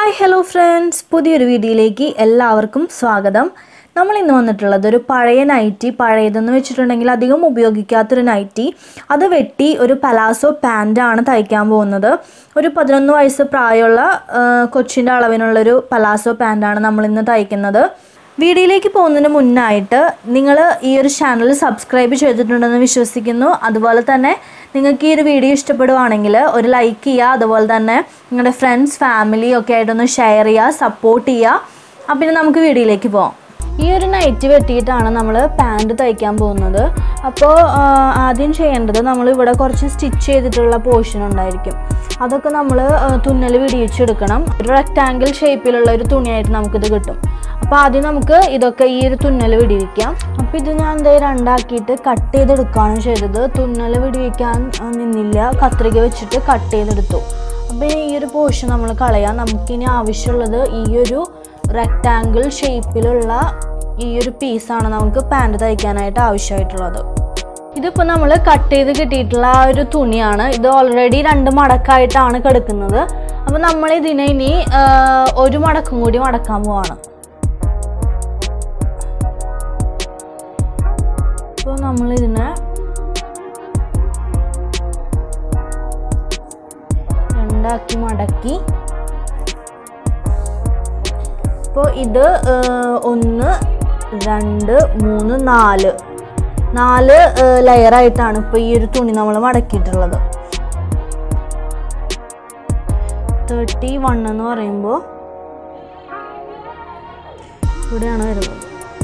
hi hello friends പുതിയൊരു വീഡിയോയിലേക്ക് എല്ലാവർക്കും സ്വാഗതം നമ്മൾ ഇന്ന് വന്നിട്ടുള്ളത് ഒരു പഴയ നൈറ്റി പഴയതെന്ന് വെച്ചിട്ടുണ്ടെങ്കിൽ അധികം ഉപയോഗിക്കാത്തൊരു നൈറ്റി അത് വെട്ടി ഒരു പലാസോ പാൻറ്റാണ് തയ്ക്കാൻ പോകുന്നത് ഒരു പതിനൊന്ന് വയസ്സ് പ്രായമുള്ള ആ, കൊച്ചിൻ്റെ അളവിനുള്ളൊരു പലാസോ പാൻറ്റാണ് നമ്മൾ ഇന്ന് തയ്ക്കുന്നത് വീഡിയോയിലേക്ക് പോകുന്നതിന് മുന്നായിട്ട് നിങ്ങൾ ഈ ഒരു ചാനൽ സബ്സ്ക്രൈബ് ചെയ്തിട്ടുണ്ടെന്ന് വിശ്വസിക്കുന്നു അതുപോലെ തന്നെ നിങ്ങൾക്ക് ഈ ഒരു വീഡിയോ ഇഷ്ടപ്പെടുവാണെങ്കിൽ ഒരു ലൈക്ക് ചെയ്യുക അതുപോലെ തന്നെ നിങ്ങളുടെ ഫ്രണ്ട്സ് ഫാമിലി ഒക്കെ ആയിട്ടൊന്ന് ഷെയർ ചെയ്യുക സപ്പോർട്ട് ചെയ്യുക അപ്പം പിന്നെ നമുക്ക് വീഡിയോയിലേക്ക് പോകാം ഈ ഒരു നൈറ്റ് വെട്ടിയിട്ടാണ് നമ്മൾ പാൻറ് തയ്ക്കാൻ പോകുന്നത് അപ്പോൾ ആദ്യം ചെയ്യേണ്ടത് നമ്മൾ ഇവിടെ കുറച്ച് സ്റ്റിച്ച് ചെയ്തിട്ടുള്ള പോർഷൻ ഉണ്ടായിരിക്കും അതൊക്കെ നമ്മൾ തുന്നൽ വിടിയിച്ചെടുക്കണം ഒരു റെക്റ്റാങ്കിൾ ഷേപ്പിലുള്ള ഒരു തുണിയായിട്ട് നമുക്കിത് കിട്ടും അപ്പോൾ ആദ്യം നമുക്ക് ഇതൊക്കെ ഈ ഒരു തുന്നൽ വിടിവിക്കാം അപ്പോൾ ഇത് ഞാൻ എന്താ രണ്ടാക്കിയിട്ട് കട്ട് ചെയ്തെടുക്കുകയാണ് ചെയ്തത് തുന്നൽ വിടിവിക്കാൻ ആ, നിന്നില്ല കത്രിക വെച്ചിട്ട് കട്ട് ചെയ്തെടുത്തു അപ്പോൾ ഇനി ഈ ഒരു പോർഷൻ നമ്മൾ കളയാം നമുക്കിനി ആവശ്യമുള്ളത് ഈ ഒരു റെക്റ്റാങ്കിൾ ഷേപ്പിലുള്ള ഈ ഒരു പീസാണ് നമുക്ക് പാൻറ് തയ്ക്കാനായിട്ട് ആവശ്യമായിട്ടുള്ളത് ഇതിപ്പോൾ നമ്മൾ കട്ട് ചെയ്ത് കിട്ടിയിട്ടുള്ള ആ ഒരു തുണിയാണ് ഇത് ഓൾറെഡി രണ്ട് മടക്കായിട്ടാണ് കിടക്കുന്നത് അപ്പോൾ നമ്മൾ ഇതിനെ ഇനി ആ, ഒരു മടക്കും കൂടി മടക്കാൻ പോവാണ് അപ്പോൾ നമ്മൾ ഇതിനെ രണ്ടാക്കി മടക്കി ഇപ്പോൾ ഇത് ഏഹ്, ഒന്ന് രണ്ട് മൂന്ന് നാല് നാല് ലെയറായിട്ടാണ് ഇപ്പോൾ ഈ ഒരു തുണി നമ്മൾ മടക്കിയിട്ടുള്ളത് തേർട്ടി വൺ എന്ന് പറയുമ്പോൾ ഇവിടെയാണ് വരുന്നത്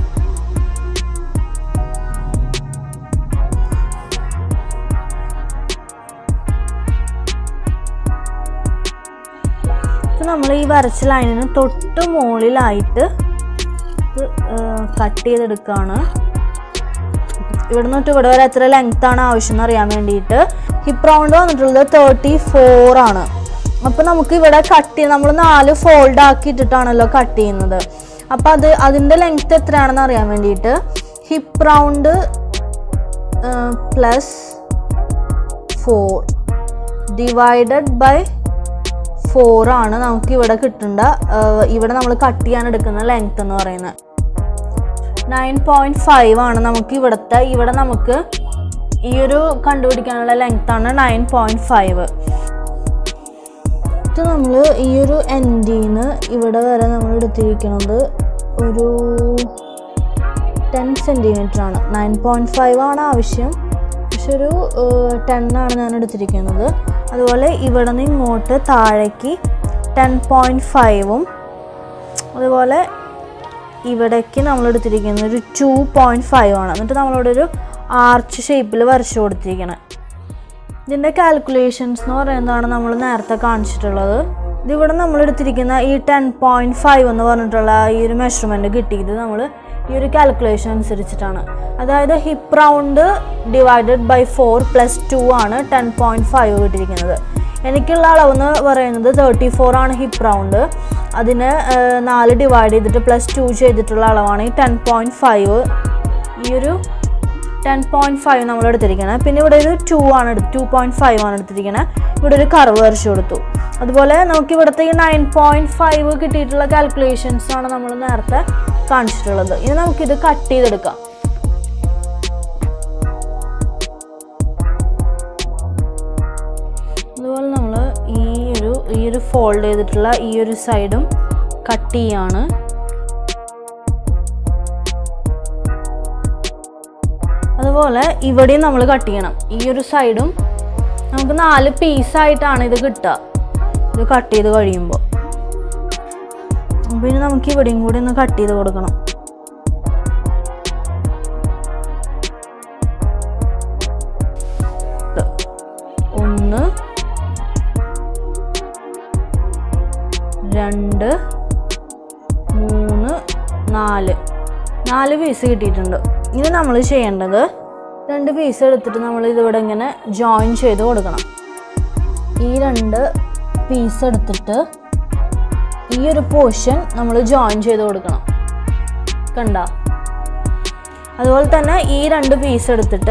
ഇത് നമ്മൾ ഈ വരച്ച ലൈനിന് തൊട്ട് മുകളിലായിട്ട് ഇത് കട്ട് ചെയ്തെടുക്കുകയാണ് ഇവിടെ തൊട്ട് ഇവിടെ വരെ എത്ര ലെങ്ത് ആണ് ആവശ്യം എന്ന് അറിയാൻ വേണ്ടിയിട്ട് ഹിപ്പ് റൗണ്ട് വന്നിട്ടുള്ളത് തേർട്ടി ഫോർ ആണ് അപ്പോൾ നമുക്ക് ഇവിടെ കട്ട് ചെയ്ത് നമ്മൾ നാല് ഫോൾഡ് ആക്കിയിട്ടിട്ടാണല്ലോ കട്ട് ചെയ്യുന്നത് അപ്പോൾ അത് അതിൻ്റെ ലെങ്ത് എത്രയാണെന്ന് അറിയാൻ വേണ്ടിയിട്ട് hip round plus four divided by four ആണ് നമുക്ക് ഇവിടെ കിട്ടേണ്ട ആഹ് ഇവിടെ നമ്മൾ കട്ട് ചെയ്യാൻ എടുക്കുന്ന ലെങ്ത് എന്ന് പറയുന്നത് നയൻ പോയിന്റ് ഫൈവ് ആണ് നമുക്ക് ഇവിടുത്തെ ഇവിടെ നമുക്ക് ഈ ഒരു കണ്ടുപിടിക്കാനുള്ള ലെങ്ത് ആണ് നയൻ പോയിന്റ് ഫൈവ് ഇത് നമ്മൾ ഈ ഒരു എൻഡിന്ന് ഇവിടെ വരെ നമ്മൾ എടുത്തിരിക്കുന്നത് ഒരു ടെൻ സെൻറ്റിമീറ്റർ ആണ് നയൻ പോയിൻറ്റ് ഫൈവ് ആണ് ആവശ്യം പക്ഷെ ഒരു ടെൻ ആണ് ഞാൻ എടുത്തിരിക്കുന്നത് അതുപോലെ ഇവിടെ നിന്ന് ഇങ്ങോട്ട് താഴേക്ക് ടെൻ പോയിൻറ്റ് ഫൈവും അതുപോലെ ഇവിടേക്ക് നമ്മൾ എടുത്തിരിക്കുന്നത് ഒരു ടു പോയിൻറ്റ് ഫൈവ് ആണ് എന്നിട്ട് നമ്മളിവിടെ ഒരു ആർച്ച് ഷേപ്പിൽ വരച്ചു കൊടുത്തിരിക്കണം ഇതിൻ്റെ കാൽക്കുലേഷൻസ് എന്ന് പറയുന്നതാണ് നമ്മൾ നേരത്തെ കാണിച്ചിട്ടുള്ളത് ഇതിവിടെ നമ്മൾ എടുത്തിരിക്കുന്ന ഈ ടെൻ പോയിൻറ്റ് ഫൈവ് എന്ന് പറഞ്ഞിട്ടുള്ള ഈ ഒരു മെഷർമെൻറ്റ് കിട്ടിയത് നമ്മൾ ഈ ഒരു കാൽക്കുലേഷൻ അനുസരിച്ചിട്ടാണ് അതായത് hip round divided by four plus two ആണ് ടെൻ പോയിൻറ്റ് ഫൈവ് കിട്ടിയിരിക്കുന്നത് എനിക്കുള്ള അളവെന്ന് പറയുന്നത് തേർട്ടി ഫോർ ആണ് ഹിപ്പ് റൗണ്ട് അതിന് ഏഹ്, നാല് ഡിവൈഡ് ചെയ്തിട്ട് പ്ലസ് ടു ചെയ്തിട്ടുള്ള അളവാണ് ഈ ടെൻ പോയിൻറ്റ് ഫൈവ് ഈ ഒരു ടെൻ പോയിൻറ്റ് ഫൈവ് നമ്മൾ എടുത്തിരിക്കുന്നത് പിന്നെ ഇവിടെ ഒരു ടു ആണ് എടുത്ത് ടു പോയിൻറ്റ് ഫൈവ് ആണ് എടുത്തിരിക്കുന്നത് ഇവിടെ ഒരു കർവ് വരച്ചു കൊടുത്തു അതുപോലെ നമുക്ക് ഇവിടുത്തെ ഈ നയൻ പോയിൻറ്റ് ഫൈവ് കിട്ടിയിട്ടുള്ള കാൽക്കുലേഷൻസ് ആണ് നമ്മൾ നേരത്തെ കാണിച്ചിട്ടുള്ളത് ഇനി നമുക്കിത് കട്ട് ചെയ്തെടുക്കാം അതുപോലെ നമ്മൾ ഈ ഒരു ഈ ഒരു ഫോൾഡ് ചെയ്തിട്ടുള്ള ഈ ഒരു സൈഡും കട്ട് ചെയ്യാണ് അതുപോലെ ഇവിടെയും നമ്മൾ കട്ട് ചെയ്യണം ഈ ഒരു സൈഡും നമുക്ക് നാല് പീസായിട്ടാണ് ഇത് കിട്ടുക ഇത് കട്ട് ചെയ്ത് കഴിയുമ്പോൾ പിന്നെ നമുക്ക് ഇവിടെയും കൂടി ഒന്ന് കട്ട് ചെയ്ത് കൊടുക്കണം ഒന്ന് രണ്ട് മൂന്ന് നാല് നാല് പീസ് കിട്ടിയിട്ടുണ്ട് ഇനി നമ്മൾ ചെയ്യേണ്ടത് രണ്ട് പീസ് എടുത്തിട്ട് നമ്മൾ ഇതിവിടെ ഇങ്ങനെ ജോയിൻ ചെയ്ത് കൊടുക്കണം ഈ രണ്ട് പീസ് എടുത്തിട്ട് ഈ ഒരു പോർഷൻ നമ്മൾ ജോയിൻ ചെയ്ത് കൊടുക്കണം കണ്ട അതുപോലെ തന്നെ ഈ രണ്ട് പീസ് എടുത്തിട്ട്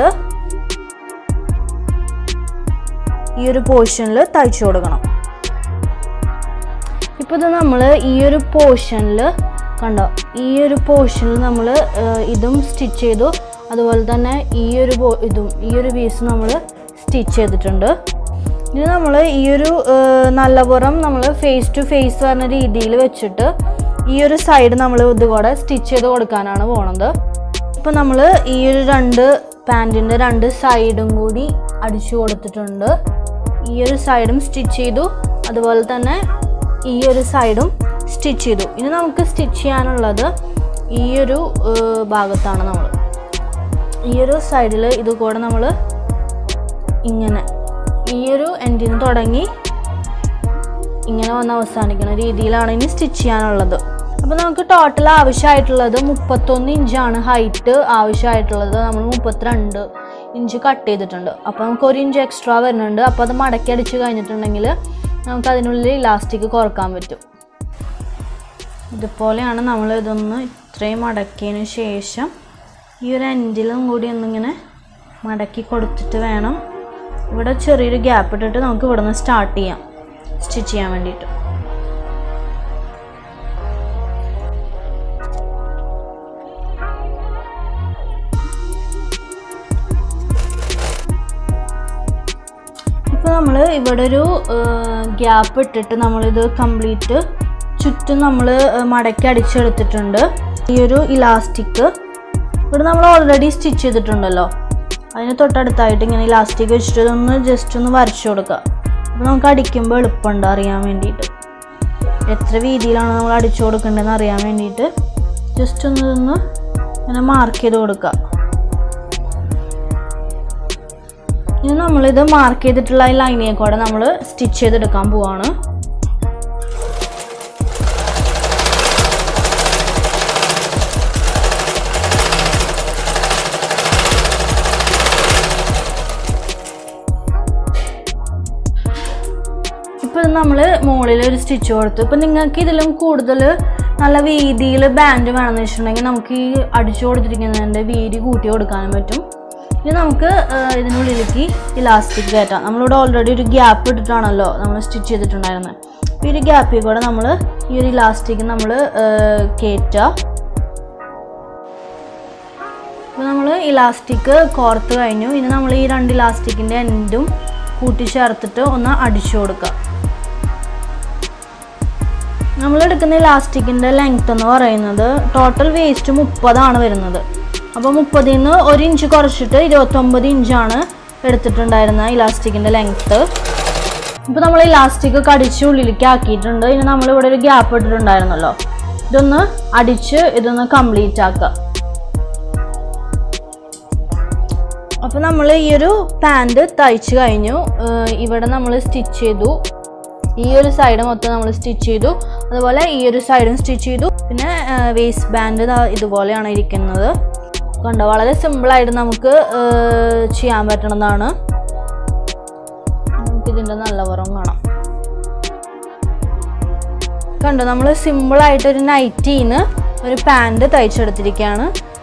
ഈ ഒരു പോർഷനിൽ തയ്ച്ചു കൊടുക്കണം ഇപ്പോൾ ഇത് നമ്മൾ ഈ ഒരു പോർഷനിൽ കണ്ടോ ഈ ഒരു പോർഷനിൽ നമ്മൾ ഇതും സ്റ്റിച്ച് ചെയ്തു അതുപോലെ തന്നെ ഈ ഒരു പോ- ഇതും ഈ ഒരു പീസ് നമ്മൾ സ്റ്റിച്ച് ചെയ്തിട്ടുണ്ട് ഇനി നമ്മൾ ഈ ഒരു ഏഹ്, നല്ല പുറം നമ്മൾ ഫേസ് ടു ഫേസ് പറഞ്ഞ രീതിയിൽ വെച്ചിട്ട് ഈ ഒരു സൈഡ് നമ്മൾ ഇതുകൂടെ സ്റ്റിച്ച് ചെയ്ത് കൊടുക്കാനാണ് പോണത് ഇപ്പം നമ്മൾ ഈ ഒരു രണ്ട് പാൻറ്റിൻ്റെ രണ്ട് സൈഡും കൂടി അടിച്ചു കൊടുത്തിട്ടുണ്ട് ഈ ഒരു സൈഡും സ്റ്റിച്ച് ചെയ്തു അതുപോലെ തന്നെ ഈ ഒരു സൈഡും സ്റ്റിച്ച് ചെയ്തു ഇനി നമുക്ക് സ്റ്റിച്ച് ചെയ്യാനുള്ളത് ഈ ഒരു ഏഹ്, ഭാഗത്താണ് നമ്മൾ ഈ ഒരു സൈഡിൽ ഇത് കൂടെ നമ്മൾ ഇങ്ങനെ ഈ ഒരു എൻഡിൽ നിന്ന് തുടങ്ങി ഇങ്ങനെ വന്ന് അവസാനിക്കുന്ന രീതിയിലാണ് ഇനി സ്റ്റിച്ച് ചെയ്യാനുള്ളത് അപ്പോൾ നമുക്ക് ടോട്ടൽ ആവശ്യമായിട്ടുള്ളത് മുപ്പത്തൊന്ന് ഇഞ്ചാണ് ഹൈറ്റ് ആവശ്യമായിട്ടുള്ളത് നമ്മൾ മുപ്പത്തിരണ്ട് ഇഞ്ച് കട്ട് ചെയ്തിട്ടുണ്ട് അപ്പോൾ നമുക്ക് ഒരു ഇഞ്ച് എക്സ്ട്രാ വരുന്നുണ്ട് അപ്പോൾ അത് മടക്കി അടിച്ച് കഴിഞ്ഞിട്ടുണ്ടെങ്കിൽ നമുക്ക് അതിനുള്ളിൽ ഇലാസ്റ്റിക് കുറക്കാൻ പറ്റും ഇതുപോലെയാണ് നമ്മൾ ഇതൊന്ന് ഇത്രയും മടക്കിയതിന് ശേഷം ഈ ഒരു എൻഡിലും കൂടി ഒന്നിങ്ങനെ മടക്കി കൊടുത്തിട്ട് വേണം ഇവിടെ ചെറിയൊരു ഗ്യാപ്പ് ഇട്ടിട്ട് നമുക്ക് ഇവിടെ നിന്ന് സ്റ്റാർട്ട് ചെയ്യാം സ്റ്റിച്ച് ചെയ്യാൻ വേണ്ടിയിട്ട് ഇപ്പോൾ നമ്മൾ ഇവിടെ ഒരു ഗ്യാപ്പ് ഇട്ടിട്ട് നമ്മളിത് കംപ്ലീറ്റ് ചുറ്റും നമ്മൾ മടക്കി അടിച്ചെടുത്തിട്ടുണ്ട് ഈ ഒരു ഇലാസ്റ്റിക് ഇവിടെ നമ്മൾ ഓൾറെഡി സ്റ്റിച്ച് ചെയ്തിട്ടുണ്ടല്ലോ അതിന് തൊട്ടടുത്തായിട്ട് ഇങ്ങനെ ഇലാസ്റ്റിക് വെച്ചിട്ട് ഇതൊന്ന് ജസ്റ്റ് ഒന്ന് വരച്ചു കൊടുക്കുക അപ്പോൾ നമുക്ക് അടിക്കുമ്പോൾ എളുപ്പമുണ്ട് അറിയാൻ വേണ്ടിയിട്ട് എത്ര വീതിയിലാണ് നമ്മൾ അടിച്ചു കൊടുക്കേണ്ടതെന്ന് അറിയാൻ വേണ്ടിയിട്ട് ജസ്റ്റ് ഒന്ന് ഇതൊന്ന് ഇങ്ങനെ മാർക്ക് ചെയ്ത് കൊടുക്കുക ഇനി നമ്മളിത് മാർക്ക് ചെയ്തിട്ടുള്ള ഈ ലൈനിയെ കൂടെ നമ്മൾ സ്റ്റിച്ച് ചെയ്തെടുക്കാൻ പോവാണ് ഇപ്പം നമ്മൾ മുകളിൽ ഒരു സ്റ്റിച്ച് കൊടുത്തു ഇപ്പം നിങ്ങൾക്ക് ഇതിലും കൂടുതൽ നല്ല വീതിയിൽ ബാൻഡ് വേണമെന്ന് വെച്ചിട്ടുണ്ടെങ്കിൽ നമുക്ക് ഈ അടിച്ചു കൊടുത്തിരിക്കുന്നതിൻ്റെ വീതി കൂട്ടി കൊടുക്കാനും പറ്റും ഇനി നമുക്ക് ആ, ഇതിനുള്ളിലേക്ക് ഇലാസ്റ്റിക് കയറ്റാം നമ്മളിവിടെ ഓൾറെഡി ഒരു ഗ്യാപ്പ് ഇട്ടിട്ടാണല്ലോ നമ്മൾ സ്റ്റിച്ച് ചെയ്തിട്ടുണ്ടായിരുന്നത് അപ്പോൾ ഈ ഒരു ഗ്യാപ്പിൽ കൂടെ നമ്മൾ ഈ ഒരു ഇലാസ്റ്റിക് നമ്മൾ കയറ്റുക അപ്പോൾ നമ്മൾ ഇലാസ്റ്റിക് കോർത്ത് കഴിഞ്ഞു ഇനി നമ്മൾ ഈ രണ്ട് ഇലാസ്റ്റിക്കിൻ്റെ എൻഡും കൂട്ടിച്ചേർത്തിട്ട് ഒന്ന് അടിച്ചു കൊടുക്കുക നമ്മൾ എടുക്കുന്ന ഇലാസ്റ്റിക്കിൻ്റെ ലെങ്ത് എന്ന് പറയുന്നത് ടോട്ടൽ വേസ്റ്റ് മുപ്പതാണ് വരുന്നത് അപ്പോൾ മുപ്പതിൽ നിന്ന് ഒരു ഇഞ്ച് കുറച്ചിട്ട് ഇരുപത്തൊമ്പത് ഇഞ്ചാണ് എടുത്തിട്ടുണ്ടായിരുന്ന ഇലാസ്റ്റിക്കിൻ്റെ ലെങ്ത്ത് ഇപ്പോൾ നമ്മൾ ഇലാസ്റ്റിക് കടിച്ച് ഉള്ളിലേക്ക് ആക്കിയിട്ടുണ്ട് ഇനി നമ്മളിവിടെ ഒരു ഗ്യാപ്പ് ഇട്ടിട്ടുണ്ടായിരുന്നല്ലോ ഇതൊന്ന് അടിച്ച് ഇതൊന്ന് കംപ്ലീറ്റ് ആക്കുക അപ്പോൾ നമ്മൾ ഈ ഒരു പാൻറ് തയ്ച്ച് കഴിഞ്ഞു ഏഹ് ഇവിടെ നമ്മൾ സ്റ്റിച്ച് ചെയ്തു ഈ ഒരു സൈഡ് മൊത്തം നമ്മൾ സ്റ്റിച്ച് ചെയ്തു അതുപോലെ ഈ ഒരു സൈഡും സ്റ്റിച്ച് ചെയ്തു പിന്നെ വേസ്റ്റ് ബാൻഡ് ഇതുപോലെയാണ് ഇരിക്കുന്നത് കണ്ടോ വളരെ സിമ്പിളായിട്ട് നമുക്ക് ഏഹ് ചെയ്യാൻ പറ്റണതാണ് നമുക്കിതിൻ്റെ നല്ല പുറം കാണാം കണ്ടോ നമ്മൾ സിമ്പിളായിട്ട് ഒരു നൈറ്റീന്ന് ഒരു പാൻറ് തയ്ച്ചെടുത്തിരിക്കുകയാണ്